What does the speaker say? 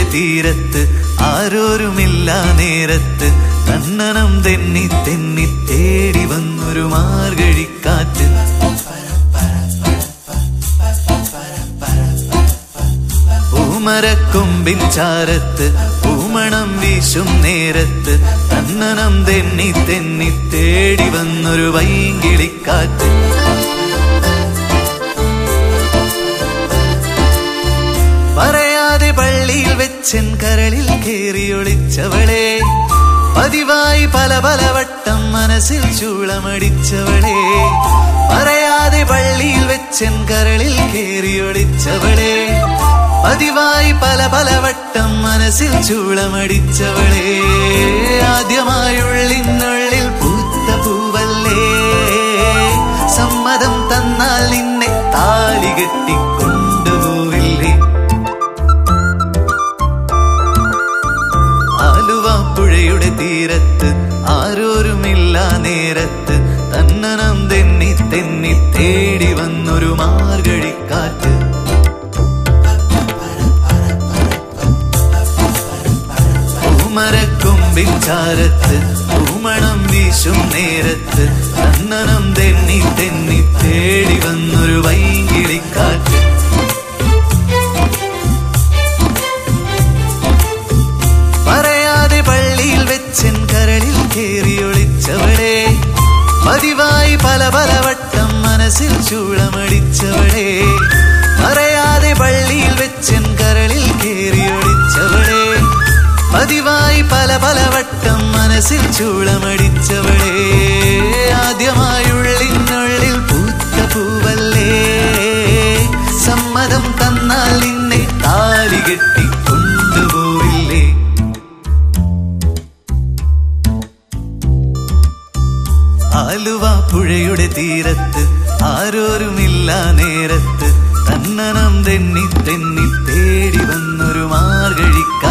തീരത്ത് ആരോരുമില്ല നേരത്ത് തന്നനം തെന്നി തെന്നി തേടി വന്നൊരു മാർഗഴിക്കാറ്റ് പൂമരക്കൊമ്പിൻ ചാരത്ത് പൂമണം വീശും നേരത്ത് തന്നനം തെന്നി തെന്നി തേടി വന്നൊരു വൈകിളിക്കാറ്റ് പറയാതെ പള്ളിയിൽ വെച്ചൻ കരളിൽ കേറി ഒളിച്ചവളെ പതിവായി പല പല വട്ടം മനസ്സിൽ ചൂളമടിച്ചവളെ പറയാതെ പള്ളിയിൽ വെച്ചൻ കരളിൽ കേറി ഒളിച്ചവളെ പതിവായി പല പല വട്ടം മനസ്സിൽ ചൂളമടിച്ചവളെ ആദ്യമായുള്ളിനുള്ളിൽ പൂത്ത പൂവല്ലേ സമ്മതം തന്നാൽ നിന്നെ താലി കെട്ടിക്കൊണ്ടുപോവില്ലേ ആലുവ പുഴയുടെ തീരത്ത് ആരോരുമില്ല നേരത്ത് തന്നനം തെന്നി തെന്നി തേടി വന്നൊരു മാർഗഴിക്കാറ്റ് പൂമരക്കൊമ്പിൻ ചാരത്ത് പൂമണം വീശും നേരത്ത് തന്നനം തെന്നി തെന്നി തേടി വന്നൊരു വൈകിളിക്കാറ്റ് പറയാതെ പള്ളിയിൽ വെച്ചൻ കരളിൽ കേറി ഒളിച്ചവളെ പതിവായി പല പല വട്ടം മനസ്സിൽ ചൂളമടിച്ചവളെ പറയാതെ പള്ളിയിൽ വെച്ചൻ കരളിൽ കേറി ഒളിച്ചവളെ പതിവായി പല പല വട്ടം മനസ്സിൽ ചൂളമടിച്ചവളെ ആദ്യമായുള്ളിനുള്ളിൽ പൂത്ത പൂവല്ലേ സമ്മതം തന്നാൽ നിന്നെ താലി കെട്ടി കൊണ്ടുപോയില്ലേ ആലുവ പുഴയുടെ തീരത്ത് ആരോരുമില്ല നേരത്ത് തന്നനം തെന്നി തെന്നി തേടി വന്നൊരു മാർഗഴിക്ക